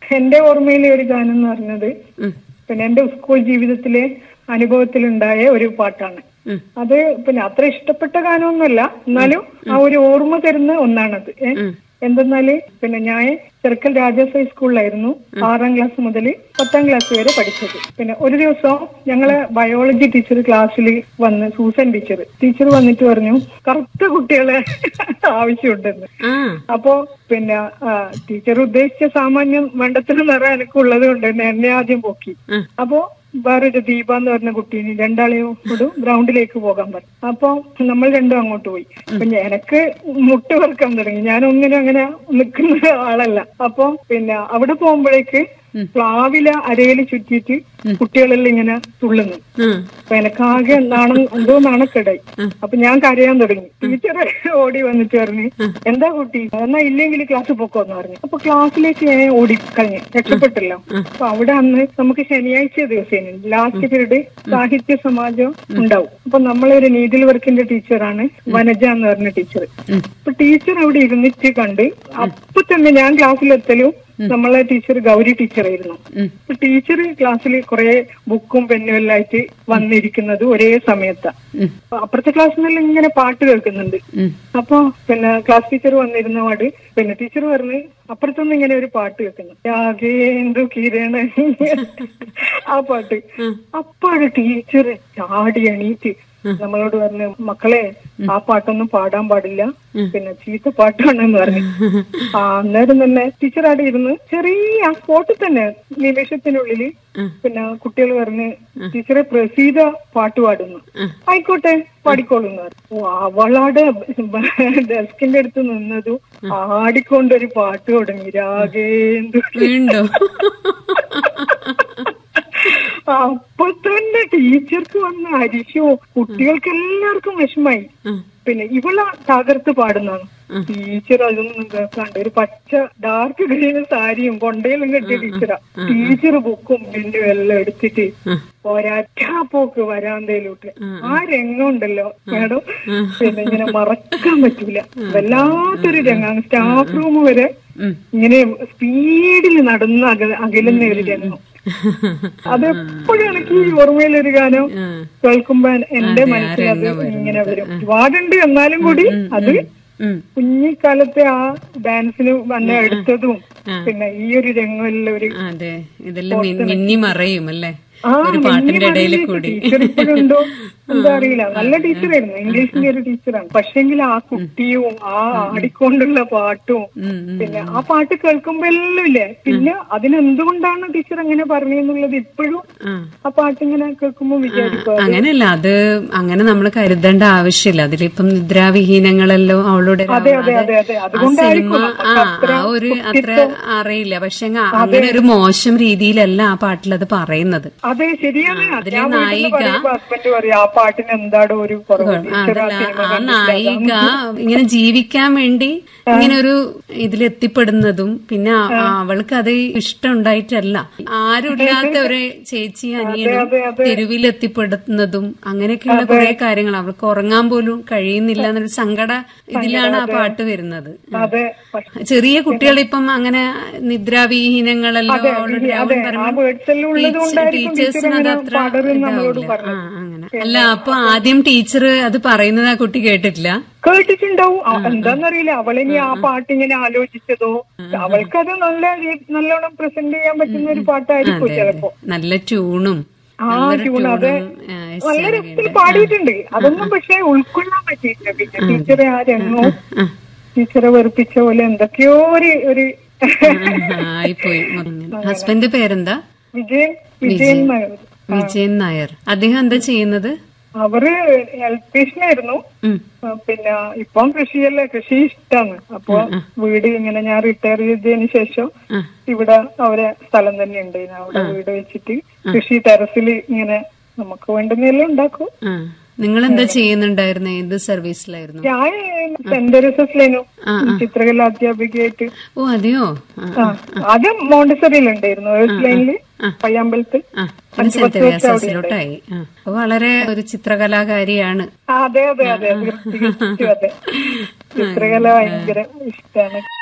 എന്റെ ഓർമ്മയിലെ ഒരു ഗാനം എന്ന് പറഞ്ഞത് ഉം. പിന്നെ എന്റെ സ്കൂൾ ജീവിതത്തിലെ അനുഭവത്തിലുണ്ടായ ഒരു പാട്ടാണ് ഉം. അത് പിന്നെ അത്ര ഇഷ്ടപ്പെട്ട ഗാനമൊന്നുമല്ല എന്നാലും ആ ഒരു ഓർമ്മ തരുന്ന ഒന്നാണത് ഏ? ഉം. എന്തെന്നാല് പിന്നെ ഞാൻ ചെറുക്കൽ രാജാസ് ഹൈസ്കൂളിലായിരുന്നു ആറാം ക്ലാസ് മുതൽ പത്താം ക്ലാസ് വരെ പഠിച്ചത് പിന്നെ ഒരു ദിവസം ഞങ്ങളെ ബയോളജി ടീച്ചർ ക്ലാസ്സിൽ വന്ന് സൂസൻ ടീച്ചർ ടീച്ചർ വന്നിട്ട് പറഞ്ഞു കറുത്ത കുട്ടികളെ ആവശ്യമുണ്ടെന്ന് ആ അപ്പോ പിന്നെ ആ, ടീച്ചർ ഉദ്ദേശിച്ച സാമാന്യം വേണ്ടത്തിന് നിറ എനിക്കുള്ളത് കൊണ്ട് തന്നെ എന്നെ ആദ്യം പോക്കി ഉം. അപ്പോ വേറൊരു ദീപ എന്ന് പറഞ്ഞ കുട്ടീനെ രണ്ടാളെയും കൂടെ ഗ്രൗണ്ടിലേക്ക് പോകാൻ പറഞ്ഞു അപ്പൊ നമ്മൾ രണ്ടും അങ്ങോട്ട് പോയി അപ്പൊ എനിക്ക് മുട്ട് വെറുക്കാൻ തുടങ്ങി ഞാൻ ഒന്നിനും അങ്ങനെ നിൽക്കുന്ന ആളല്ല അപ്പൊ പിന്നെ അവിടെ പോകുമ്പോഴേക്ക് പ്ലാവില അരയിൽ ചുറ്റിയിട്ട് കുട്ടികളെല്ലാം ഇങ്ങനെ തുള്ളുന്നു ഉം. അപ്പൊ എനക്കാകെ നാണം എന്തോ നാണക്കേടായി അപ്പൊ ഞാൻ കരയാൻ തുടങ്ങി ടീച്ചർ ഓടി വന്നിട്ട് പറഞ്ഞു എന്താ കുട്ടി എന്നാ ഇല്ലെങ്കിൽ ക്ലാസ് പൊക്കോന്ന് പറഞ്ഞു അപ്പൊ ക്ലാസ്സിലേക്ക് ഞാൻ ഓടി കഴിഞ്ഞു രക്ഷപ്പെട്ടല്ലോ അപ്പൊ അവിടെ അന്ന് നമുക്ക് ശനിയാഴ്ച ദിവസം ലാസ്റ്റ് പീരീഡ് സാഹിത്യ സമാജം ഉണ്ടാവും അപ്പൊ നമ്മളൊരു നീഡിൽ വർക്കിന്റെ ടീച്ചറാണ് വനജ എന്ന് പറഞ്ഞ ടീച്ചർ അപ്പൊ ടീച്ചർ അവിടെ ഇരുന്നിട്ട് കണ്ട് അപ്പൊ തന്നെ ഞാൻ ക്ലാസ്സിലെത്തലും നമ്മളെ ടീച്ചർ ഗൗരി ടീച്ചറായിരുന്നു അപ്പൊ ടീച്ചർ ക്ലാസ്സിൽ കുറെ ബുക്കും പെന്നും എല്ലാം ആയിട്ട് വന്നിരിക്കുന്നത് ഒരേ സമയത്താ ഉം. അപ്പൊ അപ്പുറത്തെ ക്ലാസ്സിൽ നിന്നെല്ലാം ഇങ്ങനെ പാട്ട് കേൾക്കുന്നുണ്ട് ഉം. അപ്പൊ പിന്നെ ക്ലാസ് ടീച്ചർ വന്നിരുന്ന പാട് പിന്നെ ടീച്ചർ പറഞ്ഞ് അപ്പുറത്തുനിന്ന് ഇങ്ങനെ ഒരു പാട്ട് കേൾക്കുന്നു രാഗേന്ദു കിരണ ആ പാട്ട് അപ്പാട് ടീച്ചർ ചാടി എണീറ്റ് നമ്മളോട് പറഞ്ഞു മക്കളെ ആ പാട്ടൊന്നും പാടാൻ പാടില്ല പിന്നെ ചീത്ത പാട്ടാണെന്ന് പറഞ്ഞു ആ അന്നേരം തന്നെ ടീച്ചർ അവിടെ ഇരുന്ന് ചെറിയ ആ സ്പോട്ടിൽ തന്നെ നിമിഷത്തിനുള്ളിൽ പിന്നെ കുട്ടികൾ പറഞ്ഞ് ടീച്ചറെ പ്രസീത പാട്ട് പാടുന്നു ആയിക്കോട്ടെ പാടിക്കോളുന്നു ഓ അവളവിടെ ഡെസ്കിന്റെ അടുത്ത് നിന്നതും ആടിക്കൊണ്ടൊരു പാട്ട് തുടങ്ങി രാഗേന്ദു വീണ്ടോ അപ്പൊ തന്നെ ടീച്ചർക്ക് വന്ന അരിശോ കുട്ടികൾക്ക് എല്ലാവർക്കും വിഷമായി പിന്നെ ഇവള തകർത്ത് പാടുന്നതാണ് ടീച്ചർ അതൊന്നും കേൾക്കാണ്ട് ഒരു പച്ച ഡാർക്ക് ഗ്രീൻ സാരിയും കൊണ്ടയിലും കെട്ടിയ ടീച്ചറാ ടീച്ചർ ബുക്കും പെന്നും എല്ലാം എടുത്തിട്ട് ഒരറ്റ പോക്ക് വരാന്തയിലോട്ട് ആ രംഗം ഉണ്ടല്ലോ മാഡം പിന്നെ ഇങ്ങനെ മറക്കാൻ പറ്റൂല വല്ലാത്തൊരു രംഗമാണ് സ്റ്റാഫ് റൂം വരെ ഇങ്ങനെ സ്പീഡിൽ നടന്ന് അക അകലുന്ന ഒരു രംഗം അതെപ്പോഴും എനിക്ക് ഈ ഓർമ്മയിലൊരു ഗാനം കേൾക്കുമ്പോ എന്റെ മനസ്സിൽ അത് ഇങ്ങനെ വരും ഒരുപാടുണ്ട് എന്നാലും കൂടി അത് ഉം. കുഞ്ഞിക്കാലത്തെ ആ ഡാൻസിന് വന്ന എടുത്തതും പിന്നെ ഈ ഒരു രംഗമെല്ലാം ഒരു അതെ ഇതെല്ലാം മി- മിന്നി മറയും അല്ലേ ആ ഒരു പാട്ടിന്റെ ഇടയിൽ കൂടി ടീച്ചർ ഇപ്പോഴുണ്ടോ എന്താ അറിയില്ല നല്ല ടീച്ചറായിരുന്നു ഇംഗ്ലീഷിന്റെ ഒരു ടീച്ചറാണ് പക്ഷെങ്കിൽ ആ കുട്ടിയും ആ ആടിക്കൊണ്ടുള്ള പാട്ടും ഉം, ഉം. പിന്നെ ആ പാട്ട് കേൾക്കുമ്പോ എല്ലാം ഇല്ലേ പിന്നെ അതിനെന്തുകൊണ്ടാണ് ടീച്ചർ അങ്ങനെ പറഞ്ഞെന്നുള്ളത് ഇപ്പോഴും ആ. ആ പാട്ട് ഇങ്ങനെ കേൾക്കുമ്പോ വിചാരിക്കും അങ്ങനെയല്ല അത് അങ്ങനെ നമ്മൾ കരുതേണ്ട ആവശ്യമില്ല അതിലിപ്പം നിദ്രാവിഹീനങ്ങളല്ലോ അവളുടെ അതെ അതെ രാവാതെ അതെ അതെ ആ അതുകൊണ്ടായിരിക്കും സിനിമ ആ നമുക്ക് ആ ഒരു അത്ര അറിയില്ല പക്ഷെ അങ്ങനെ ഒരു മോശം രീതിയിലല്ല ആ പാട്ടിൽ അത് പറയുന്നത് അതെ ശരിയാണ് അതിലെ ഞാൻ വീട്ടിൽ നായിക- പറയുമ്പോ ഹസ്ബൻഡ് പറയും ആ പാട്ടിന് എന്താടോ ഒരു കുറവ് ആ, ടീച്ചർ ആ അതല്ല സിനിമ ആ കണ്ടിട്ടില്ല. നായിക ഇങ്ങനെ ജീവിക്കാൻ വേണ്ടി ഇങ്ങനെ ഒരു ഇതിലെത്തിപ്പെടുന്നതും പിന്നെ ആ- അവൾക്ക് അത് ഇഷ്ടം ഉണ്ടായിട്ടല്ല ആരുമില്ലാത്ത ഒരു ചേച്ചി അനിയനും അതെ, അതെ. തെരുവിലെത്തിപ്പെടുന്നതും അങ്ങനെയൊക്കെയുള്ള കുറെ കാര്യങ്ങൾ അവൾക്ക് ഉറങ്ങാൻ പോലും കഴിയുന്നില്ല എന്നൊരു സങ്കട ഇതിലാണ് ആ പാട്ട് വരുന്നത് അതെ പക്ഷെ ചെറിയ കുട്ടികളിപ്പം അങ്ങനെ നിദ്രാവിഹീനങ്ങളല്ലോ അവളുടെ അതെ, രാവും ആ പറയുമ്പോൾ words എല്ലാം ഉള്ളത് കൊണ്ടായിരിക്കും ടീച്ചേഴ്സിന് ടീച്ചർ അത് അങ്ങനെ അത്ര പാടരുതെന്ന് നമ്മളോട് ഇതാവില്ല. പറഞ്ഞത്. ആ, അങ്ങനെ അല്ല അപ്പൊ ആദ്യം ടീച്ചർ അത് പറയുന്നത് ആ കുട്ടി കേട്ടിട്ടില്ല കേട്ടിട്ടുണ്ടാവും ആ, എന്താന്നറിയില്ല അവളിനി ആ പാട്ട് ഇങ്ങനെ ആലോചിച്ചതോ അവൾക്കത് നല്ല രീ- നല്ലോണം പ്രസന്റ് ചെയ്യാൻ പറ്റുന്ന ഒരു പാട്ടായിരിക്കും അതെ, ചിലപ്പോ നല്ല ട്യൂണും ആ നല്ലൊരു ട്യൂൺ അതെ ട്യൂണും, ആ, എസ് നല്ല ജാനകിയുടെ. രസത്തിൽ പാടിയിട്ടുണ്ട് അതൊന്നും പക്ഷെ ഉൾക്കൊള്ളാൻ പറ്റിയിട്ടില്ല പിന്നെ ടീച്ചറെ ആ രംഗവും ടീച്ചറെ വെറുപ്പിച്ച പോലെ എന്തൊക്കെയോ ഒരു ഒരു ആ, ആയിപ്പോയി ഹസ്ബൻഡ് പേരെന്താ വിജയൻ വിജയൻ നായർ വിജയൻ നായർ അദ്ദേഹം എന്താ ചെയ്യുന്നത് അവര് ഇലക്ട്രീഷ്യനായിരുന്നു ഉം. ആ, പിന്നെ ഇപ്പം കൃഷിയല്ല കൃഷി ഇഷ്ടാണ് അപ്പൊ വീട് ഇങ്ങനെ ഞാൻ റിട്ടയർ ചെയ്തതിന് ശേഷം ആ. ഇവിടെ അവരെ സ്ഥലം തന്നെ ഉണ്ട് അവിടെ വീട് വെച്ചിട്ട് കൃഷി ടെറസിൽ ഇങ്ങനെ നമുക്ക് വേണ്ടുന്നതെല്ലാം ഉണ്ടാക്കും ആ നിങ്ങൾ എന്താ ചെയ്യുന്നുണ്ടായിരുന്നു ഏത് സർവീസിലായിരുന്നു ഞാൻ സെന്റ് തെരേസസിലേനു ചിത്രകല അധ്യാപികയായിട്ട് ഓ അതെയോ ആ, ആ ആദ്യം മോണ്ടിസറിയിലുണ്ടായിരുന്നു ഏഴ്സ് ലൈനില് പയ്യാമ്പലത്ത് ആ പിന്നെ സെന്റ് തെരേസാസിലോട്ടായി ആ അപ്പൊ വളരെ ഒരു ചിത്രകലാകാരിയാണ് ആ, അതെ അതെ അതെ തീർച്ചയായിട്ടും അതെ ചിത്രകല ഭയങ്കര ഇഷ്ടാണ്